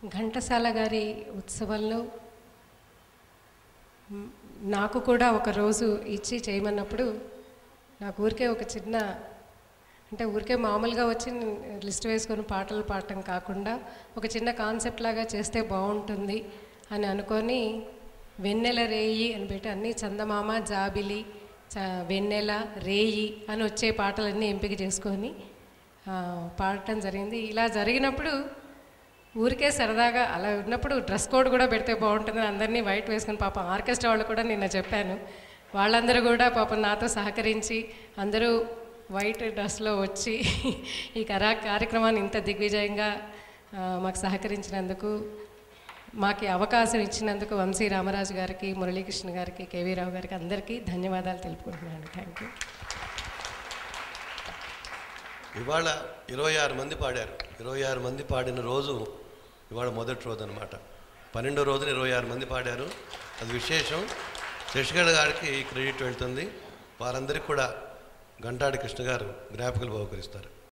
ఘంటసాల గారి ఉత్సవంలో మ్, నాకు కూడా ఒక రోజు ఇచ్చి చేయమన్నప్పుడు నాకు ఊరికే ఒక చిన్న అంటే ఊరికే మామూలుగా వచ్చి లిస్ట్ వేసుకొని పాటలు పాడటం కాకుండా ఒక చిన్న కాన్సెప్ట్ లాగా చేస్తే బాగుంటుంది అని అనుకొని వెన్నెల రేయి అని పెట్టి అన్ని చందమామ జాబిలి చ వెన్నెల రేయి అని వచ్చే పాటలన్నీ ఎంపిక చేసుకొని ఆ, పాడటం జరిగింది ఇలా జరిగినప్పుడు ఊరికే సరదాగా అలా ఉన్నప్పుడు డ్రెస్ కోడ్ కూడా పెడితే బాగుంటుందని అందరినీ వైట్ వేసుకుని పాపం ఆర్కెస్ట్రా వాళ్ళు కూడా నిన్న చెప్పాను వాళ్ళందరూ కూడా పాపం నాతో సహకరించి అందరూ వైట్ డ్రెస్లో వచ్చి ఈ కరా కార్యక్రమాన్ని ఇంత దిగ్విజయంగా ఆ, మాకు సహకరించినందుకు మాకు ఈ అవకాశం ఇచ్చినందుకు వంశీ రామరాజు గారికి మురళీకృష్ణ గారికి కేవీ రావు గారికి అందరికీ ధన్యవాదాలు తెలుపుకుంటున్నాను థ్యాంక్ యూ ఇవాళ ఇరవై ఆరు మంది పాడారు ఇరవై ఆరు మంది పాడిన రోజు ఇవాళ మొదటి రోజు అనమాట పన్నెండో రోజున ఇరవై ఆరు మంది పాడారు అది విశేషం శశికళ గారికి క్రెడిట్ వెళ్తుంది వారందరికీ కూడా గంటాడి కృష్ణ గారు జ్ఞాపకాలు బహుకరిస్తారు